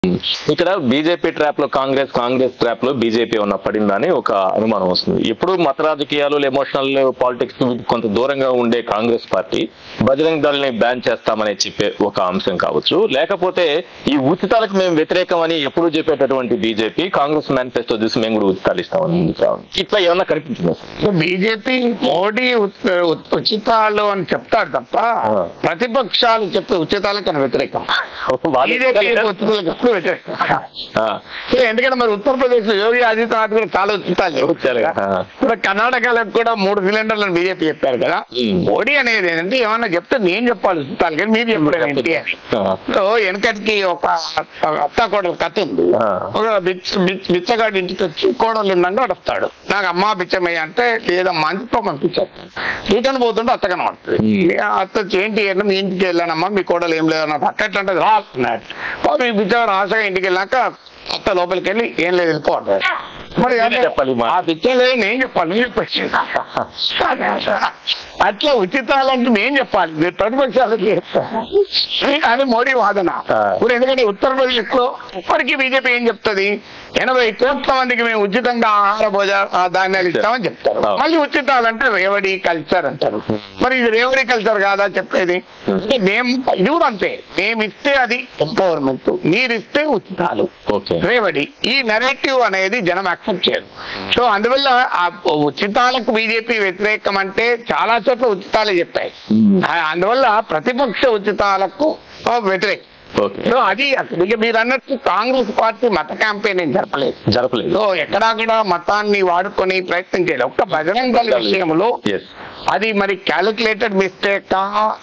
ఇక్కడ BJP trap లో Congress Congress trap లో బీజేపీ ఉన్న పడిందని ఒక అనుమానం వస్తుంది ఎప్పుడు మత రాజకీయాలు ఎమోషనల్ పాలిటిక్స్ కొంత దూరంగా ఉండే కాంగ్రెస్ పార్టీ బజరంగ్ దళ్ ని బ్యాన్ చేస్తామని చెప్పే ఒక అంశం కావచ్చు లేకపోతే ఈ ఉచితాలకు మేము వ్యతిరేకం అని ఎప్పుడు చెప్పేటటువంటి బీజేపీ కాంగ్రెస్ మేనిఫెస్టో చూసి మేము కూడా ఉచితాలు ఇస్తామని ఇట్లా ఏమన్నా కనిపించింది బీజేపీ మోడీ ఉచ- ఉ- ఉచితాలు అని చెప్తాడు తప్ప ఆ. ప్రతిపక్షాలు చెప్పే ఉచితాలకు ఆయన వ్యతిరేకం బీజేపీ ఉచితాలకు ఎప్పుడు వ్యతిరేకం సో ఎందుకంటే మరి ఉత్తరప్రదేశ్ లో యోగి ఆదిత్యనాథ్ కూడా చాలా ఉచితాలు ఉచితాలు, ఆ. ఇప్పుడు కర్ణాటకలో కూడా మూడు సిలిండర్లను బీజేపీ చెప్పారు కదా ఉమ్. మోడీ అనేది ఏంటంటే ఏమన్నా చెప్తే నేను చెప్పాలి ఉచితాలు కానీ మీరు చెప్పడం ఏంటి అని సో వెనకటికి ఒక అత్త కోడలు కథ ఉంది ఆ. ఒక బిచ్చ బిచ్చ- బిచ్చగాడి ఇంటికి వచ్చి కోడలు ఉండంగా వస్తాడు నాకు అమ్మ బిచ్చమయ్య అంటే లేదమ్మా అని చెప్పి పంపించారు రిటర్న్ పోతుంటే అత్త కనబడుతుంది ఆ అత్త వచ్చి, ఏంటి అంటే మీ ఇంటికి వెళ్ళానమ్మా మీ కోడలు ఏం లేదు అన్నట్టు అట్ట ఎట్లా అంటే రా అన్నాడు పాపం ఈ బిచ్చగాడు ఆశగా ఇంటికి వెళ్ళాక అత్త లోపలికి వెళ్ళి ఏం లేదు వెళ్ళిపో అంటాడు మరి నేనే చెప్పాలి మా. ఆ పిచ్చలేదు నేను చెప్పాలి నేను చెప్పచ్చు అట్లా ఉచితాలంటే నేను చెప్పాలి మీరు ప్రతిపక్షాలకి చెప్తారు. అని మోడీ వాదన ఆ. ఇప్పుడు ఎందుకంటే ఉత్తరప్రదేశ్ లో ఇప్పటికీ బీజేపీ ఏం చెప్తుంది ఎనభై కోట్ల మందికి మేము ఉచితంగా ఆహార భోజ ఆ ధాన్యాలు ఇస్తామని చెప్తారు ఆ. మళ్ళీ ఉచితాలంటే రేవడి కల్చర్ అంటారు మరి ఇది రేవడి కల్చర్ కాదా చెప్పేది అంటే మేము ఇది కూడా అంతే మేము ఇస్తే అది ఎంపవర్మెంట్ మీరు ఇస్తే ఉచితాలు ఓకే రేవడి ఈ నెరేటివ్ అనేది జనం యాక్సెప్ట్ చేయరు సో అందువల్ల ఆ ఉచితాలకు బీజేపీ వ్యతిరేకం అంటే చాలా చోట్ల ఉచితాలే చెప్పాయి ఆ- అందువల్ల ప్రతిపక్ష ఉచితాలకు ఆ, వ్యతిరేకం ఓకే సో అది అసలు ఇక మీరు అన్నట్టు కాంగ్రెస్ పార్టీ మత క్యాంపెయిన్ ఏం జరపలేదు జరపలేదు సో ఎక్కడా కూడా మతాన్ని వాడుకొని ప్రయత్నం చేయలేదు ఒక్క బజరంగ దళ విషయంలో ఎస్ అది మరి క్యాలిక్యులేటెడ్ మిస్టేక్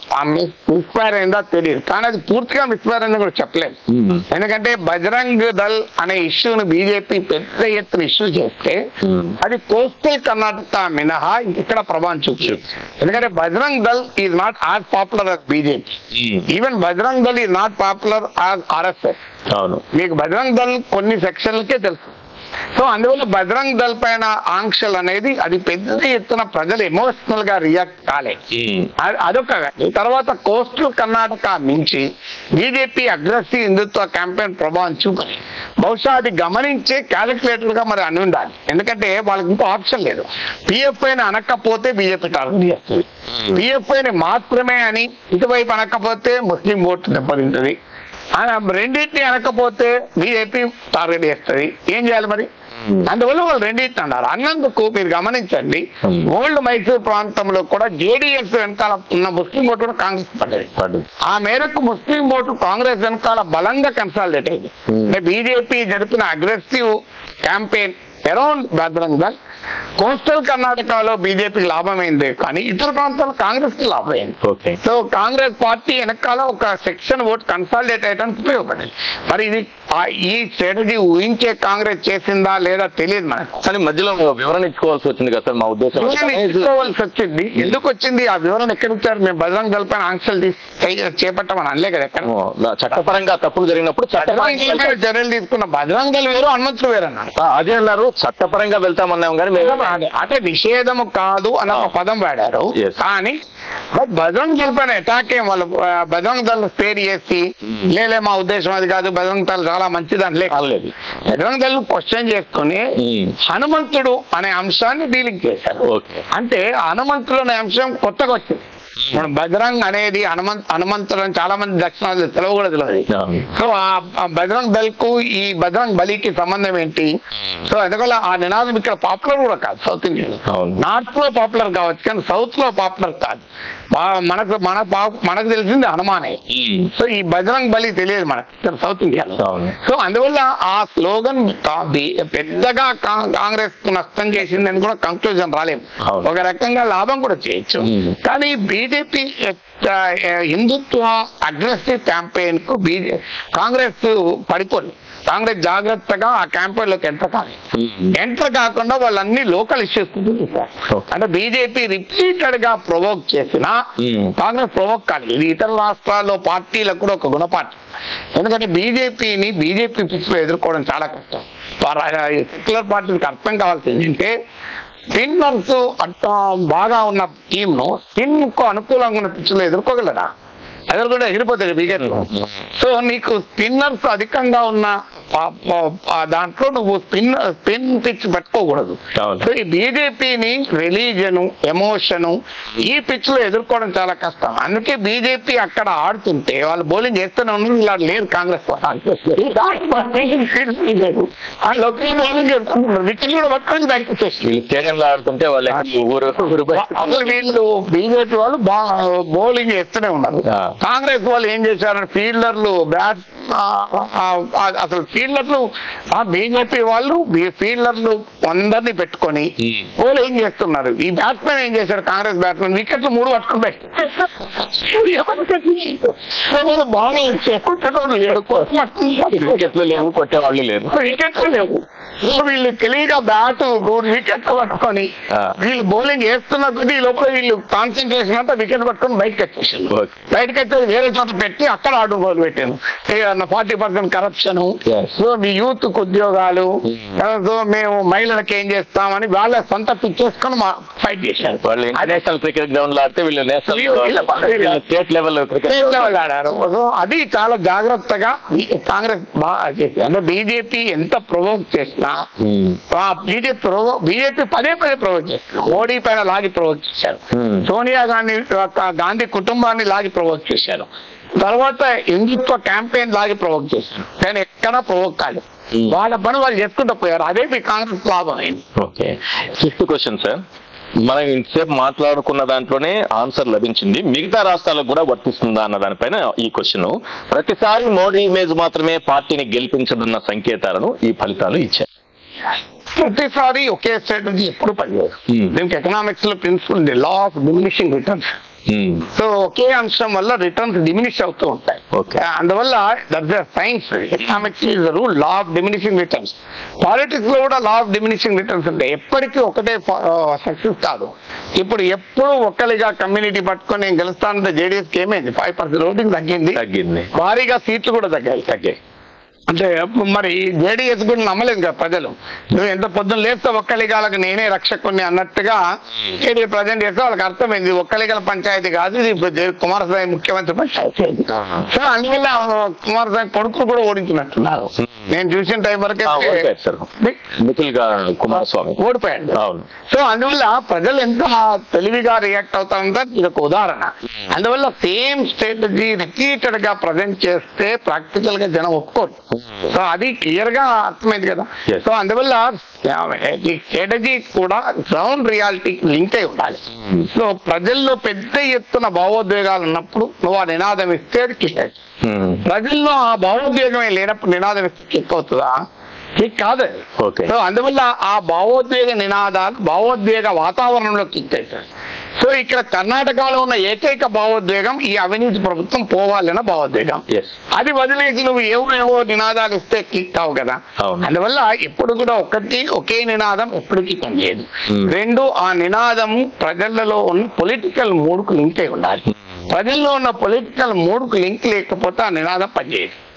మిస్ఫైర్ అయిందా తెలియదు కానీ అది పూర్తిగా మిస్ఫైర్ అయింది కూడా చెప్పలేదు ఎందుకంటే బజరంగ్ దళ్ అనే ఇష్యూను బీజేపీ పెద్ద ఎత్తున ఇష్యూ చేస్తే Hmm. అది కోస్టల్ కర్ణాటక మినహా ఇక్కడ ప్రభావం చూపించు ఎందుకంటే Bajrang Dal is not as popular as BJP even Bajrang Dal is not popular as RSS అవును మీకు బజరంగ్ దళ్ కొన్ని సెక్షన్లకే తెలుసు సో అందువల్ల బజరంగ్ దళ్ పైన ఆంక్షలు అనేది అది పెద్ద ఎత్తున ప్రజలు ఎమోషనల్ గా రియాక్ట్ కాలే అ- అదొక తర్వాత కోస్టల్ కర్ణాటక మించి బీజేపీ అగ్రెసివ్ హిందుత్వ క్యాంపెయిన్ ప్రభావం చూపని బహుశా అది గమనించే క్యాలిక్యులేటర్ గా మరి అని ఉండాలి ఎందుకంటే వాళ్ళకి ఇంకో ఆప్షన్ లేదు పిఎఫ్ఐ ని అనకపోతే బీజేపీ టార్గెట్ చేస్తుంది పిఎఫ్ఐ ని మాత్రమే అని ఇటువైపు అనకపోతే ముస్లిం ఓటు దెబ్బతింటది ఆయన రెండింటిని అనకపోతే బీజేపీ టార్గెట్ చేస్తుంది ఏం చేయాలి మరి అందువల్ల వాళ్ళు రెండింటిని అన్నారు అన్నందుకు మీరు గమనించండి Hmm. ఓల్డ్ మైసూర్ ప్రాంతంలో కూడా జేడీఎస్ వెనకాల ఉన్న ముస్లిం ఓటు కూడా కాంగ్రెస్ పడ్డది పడు ఆ మేరకు ముస్లిం ఓటు కాంగ్రెస్ వెనకాల బలంగా కన్సాలిడేట్ అయింది Hmm. అంటే బీజేపీ జరిపిన aggressive campaign around Bajrang Dal coastal కర్ణాటకలో బీజేపీకి లాభమైంది కానీ ఇతర ప్రాంతాల్లో కాంగ్రెస్ కి లాభమైంది ఓకే సో కాంగ్రెస్ పార్టీ వెనకాల ఒక సెక్షన్ ఓట్ కన్సాలిడేట్ అయ్యడానికి ఉపయోగపడింది మరి ఇది ఆ- ఈ స్ట్రాటజీ ఊహించే కాంగ్రెస్ చేసిందా లేదా తెలియదు మనకు కానీ మధ్యలో వివరణ ఇచ్చుకోవాల్సి వచ్చింది కదా సార్ మా ఉద్దేశం వివరణ ఇచ్చుకోవాల్సి వచ్చింది ఎందుకు వచ్చింది ఆ వివరణ ఎక్కడ ఇచ్చారు మేము బజరంగ్ దళ పైన ఆంక్షలు తీసి చే- చేపట్టమని అనలే కదా ఎక్కడ ఓ, నా చట్టపరంగా తప్పులు జరిగినప్పుడు చట్టపరంగా బజరంగ్ దళ చర్యలు తీసుకున్న బజరంగ్ దళ వేరు హనుమంతులు వేరు అన్నారు ఆ, అదే అన్నారు చట్టపరంగా వెళ్తామన్నాం కానీ మేము అంటే నిషేధము కాదు అన్న ఒక పదం వాడారు Yes. కానీ బట్ బజరంగ్ దళ పైన అటాక్ ఏం వాళ్ళు ఆ, బజరంగ్ దళ స్పేర్ చేసి లేలే మా ఉద్దేశం అది కాదు బజరంగ్ దళ చాలా మంచిది అనలే అనలేదు. బజరంగ్ దళ క్వశ్చన్ చేసుకుని Hmm. హనుమంతుడు అనే అంశాన్ని డీలింగ్ చేశారు ఓకే అంటే హనుమంతుడు అనే అంశం కొత్తగా వచ్చింది మనం బజరంగ్ అనేది హనుమంత్ హనుమంతుడు అని చాలా మంది దక్షిణాలు తెలవ కూడా తెలియదు అవును. సో ఆ- ఆ బజరంగ్ దళ్ కు ఈ బజరంగ్ బలికి సంబంధం ఏంటి సో ఎందువల్ల ఆ నినాదం ఇక్కడ పాపులర్ కూడా కాదు సౌత్ ఇండియన్ అవును. నార్త్ లో పాపులర్ కావచ్చు కానీ సౌత్ లో పాపులర్ కాదు బా- మనకు మన పా- మనకు తెలిసింది హనుమానే సో ఈ బజరంగ్ బలి తెలియదు మనకు ఇక్కడ సౌత్ ఇండియాలో అవును. సో అందువల్ల ఆ స్లోగన్ కా- బి- పెద్దగా కా- కాంగ్రెస్ కు నష్టం చేసిందని కూడా కంక్లూజన్ రాలేము అవును. ఒక రకంగా లాభం కూడా చేయొచ్చు Hmm. కానీ బీజేపీ హిందుత్వ అగ్రెసివ్ క్యాంపెయిన్ కు బీజే కాంగ్రెస్ పడిపోయింది కాంగ్రెస్ జాగ్రత్తగా ఆ క్యాంపెయిన్ లోకి ఎంటర్ కాదు ఎంటర్ కాకుండా వాళ్ళన్ని లోకల్ ఇష్యూస్ Okay. అంటే బీజేపీ రిపీటెడ్ గా ప్రొవోక్ చేసినా Hmm. కాంగ్రెస్ ప్రొవోక్ కాదు ఇది ఇతర రాష్ట్రాల్లో పార్టీలకు కూడా ఒక గుణపాఠం ఎందుకంటే బీజేపీని బీజేపీ పిచ్ లో ఎదుర్కోవడం చాలా కష్టం సెక్యులర్ పార్టీకి అర్థం కావాల్సింది ఏంటంటే స్పిన్నర్స్ అంత బాగా ఉన్న టీమ్ ను స్పిన్ కు అనుకూలంగా ఉన్న పిచ్ లో ఎదుర్కోగలరా అది కూడా ఎగిరిపోతుంది బీజేపీ సో నీకు స్పిన్నర్స్ అధికంగా ఉన్న ఆ- ఆ- ఆ దాంట్లో నువ్వు స్పిన్ స్పిన్ పిచ్ పెట్టుకోకూడదు అవును. సో ఈ బీజేపీని రిలీజన్ ఎమోషన్ ఈ పిచ్ లో ఎదుర్కోవడం చాలా కష్టం అందుకే బీజేపీ అక్కడ ఆడుతుంటే వాళ్ళు బౌలింగ్ చేస్తూనే ఉన్నారు ఇలా లేరు కాంగ్రెస్ వికెట్ కూడా పట్టుకొని బయటకు వచ్చేసి వీళ్ళు స్టేడియంలో ఆడుతుంటే వాళ్ళు ఊరు ఊరు బయట అసలు వీళ్ళు బీజేపీ వాళ్ళు బౌలింగ్ చేస్తూనే ఉన్నారు ఆ. కాంగ్రెస్ వాళ్ళు ఏం చేశారు ఫీల్డర్లు బ్యాట్ అసలు ఫీల్డర్లు ఆ బీజేపీ వాళ్ళు బీ- ఫీల్డర్లు అందరినీ పెట్టుకొని Hmm. వాళ్ళు ఏం చేస్తున్నారు ఈ బ్యాట్స్మెన్ ఏం చేశారు కాంగ్రెస్ బ్యాట్స్మెన్ వికెట్లు మూడు పట్టుకుని పెట్టారు బాగా కొట్టడం లేడు వికెట్లు లేవు కొట్టేవాళ్ళు లేరు వికెట్లు లేవు సో వీళ్ళు తెలియగా బ్యాట్ మూడు వికెట్లు పట్టుకొని ఆ. వీళ్ళు బౌలింగ్ వేస్తున్న కొద్దీ ఈ లోపల వీళ్ళు కాన్సన్ట్రేషన్ అంతా వికెట్ పట్టుకొని బయటకు వచ్చేసారు ఓకే. బయటకు వచ్చేది వేరే చోట పెట్టి అక్కడ ఆర్డర్ మొదలు పెట్టాను forty percent corruption Yes. So మీ యూత్ ఉద్యోగాలు సో మేము మహిళలకు ఏం చేస్తామని వాళ్ళ సొంత పిచ్ చేసుకొని ఫైట్ చేశారు వాళ్ళు ఇంటర్నేషనల్ క్రికెట్ గ్రౌండ్ లో ఆడితే వీళ్ళు నేషనల్ వీళ్ళు- వీళ్ళు- state level cricket state level ఆడారు సో అది చాలా జాగ్రత్తగా ఈ కాంగ్రెస్ బాగా చేసింది అంటే బీజేపీ ఎంత ప్రొవోక్ చేసినా బీజేపీ ప్రొవో బీజేపీ పదే పదే ప్రొవోక్ చేస్తారు మోడీ పైన లాగి ప్రొవోక్ చేశారు Hmm. సోనియా గాంధీ యొక్క గాంధీ కుటుంబాన్ని లాగి ప్రొవోక్ చేశారు తర్వాత హిందుత్వ క్యాంపెయిన్ లాగి ప్రొవోక్ చేశారు కానీ ఎక్కడా ప్రొవోక్ కాలేదు Hmm. వాళ్ళ పని వాళ్ళు చేసుకుంటూ పోయారు అదే మీ కాంగ్రెస్ లాభం అయింది ఓకే ఫిఫ్త్ క్వశ్చన్ సార్ మనం ఇంతసేపు మాట్లాడుకున్న దాంట్లోనే ఆన్సర్ లభించింది మిగతా రాష్ట్రాలకు కూడా వర్తిస్తుందా అన్న దానిపైన ఈ క్వశ్చన్ ప్రతిసారి మోడీ ఇమేజ్ మాత్రమే పార్టీని గెలిపించనున్న సంకేతాలను ఈ ఫలితాలు ఇచ్చాయి ప్రతిసారి ఒకే స్ట్రాటజీ ఎప్పుడు పనిచేయదు Hmm. దీనికి ఎకనామిక్స్ లో ప్రిన్సిపల్ ఉంది law of diminishing returns Hmm. So ఒకే అంశం వల్ల రిటర్న్స్ డిమినిష్ అవుతూ ఉంటాయి Okay. అందువల్ల that science economics is rule law of diminishing returns politics లో కూడా లా ఆఫ్ డిమినిషింగ్ రిటర్న్స్ ఉంటాయి ఎప్పటికీ ఒకటే సక్సెస్ కాదు ఇప్పుడు ఎప్పుడు ఒక్కరిగా కమ్యూనిటీ పట్టుకొని నేను గెలుస్తానంటే జేడీఎస్ కి ఏమైంది ఫైవ్ పర్సెంట్ ఓటింగ్ తగ్గింది తగ్గింది భారీగా సీట్లు కూడా తగ్గాయి తగ్గాయి అంటే మరి జేడీఎస్ కూడా నమ్మలేదు కదా ప్రజలు నువ్వు ఎంత పొద్దున్న లేస్తే ఒక్కలిగాలకు నేనే రక్షకుని అన్నట్టుగా జేడీ ప్రజెంట్ చేస్తే వాళ్ళకి అర్థమైంది ఒక్కలిగల పంచాయతీ కాదు ఇది ఇప్పుడు జే- కుమారస్వామి ముఖ్యమంత్రి పంచాయతీ సో అందువల్ల కుమారస్వామి కొడుకులు కూడా ఓడించినట్టున్నారు నేను చూసిన టైం వరకే ఆ, ఓడిపోయారు సార్ నిఖిల్ గారు కుమారస్వామి ఓడిపోయాడు అవును సో అందువల్ల ప్రజలు ఎంత తెలివిగా రియాక్ట్ అవుతారంటే ఇది ఒక ఉదాహరణ అందువల్ల సేమ్ స్ట్రాటజీ రిపీటెడ్ గా ప్రజెంట్ చేస్తే ప్రాక్టికల్ గా జనం ఒప్పుకోరు సో అది క్లియర్ గా అర్థమైంది కదా Yes. సో అందువల్ల ఈ స్ట్రాటజీ కూడా గ్రౌండ్ రియాలిటీ లింక్ అయి ఉండాలి సో ప్రజల్లో పెద్ద ఎత్తున భావోద్వేగాలు ఉన్నప్పుడు నువ్వు ఆ నినాదం ఇస్తే అది click అవుతుంది. Hmm. ప్రజల్లో ఆ భావోద్వేగమే లేనప్పుడు నినాదం ఇస్తే క్లిక్ అవుతుందా క్లిక్ కాదు అది. ఓకే సో అందువల్ల ఆ భావోద్వేగ నినాదాలు భావోద్వేగ వాతావరణంలో కిక్ అవుతాయి సో ఇక్కడ కర్ణాటకలో ఉన్న ఏకైక భావోద్వేగం ఈ అవినీతి ప్రభుత్వం పోవాలన్న భావోద్వేగం ఎస్ అది వదిలేసి నువ్వు ఏవో ఏవో నినాదాలు ఇస్తే క్లిక్ కావు కదా అవును. అందువల్ల ఎప్పుడు కూడా ఒకటి ఒకే నినాదం ఎప్పటికీ పనిచేయదు Hmm. రెండు ఆ నినాదం ప్రజలలో ఉన్న పొలిటికల్ మూడుకు లింక్ అయి ఉండాలి ప్రజల్లో ఉన్న పొలిటికల్ మూడుకు లింక్ లేకపోతే ఆ నినాదం పనిచేయదు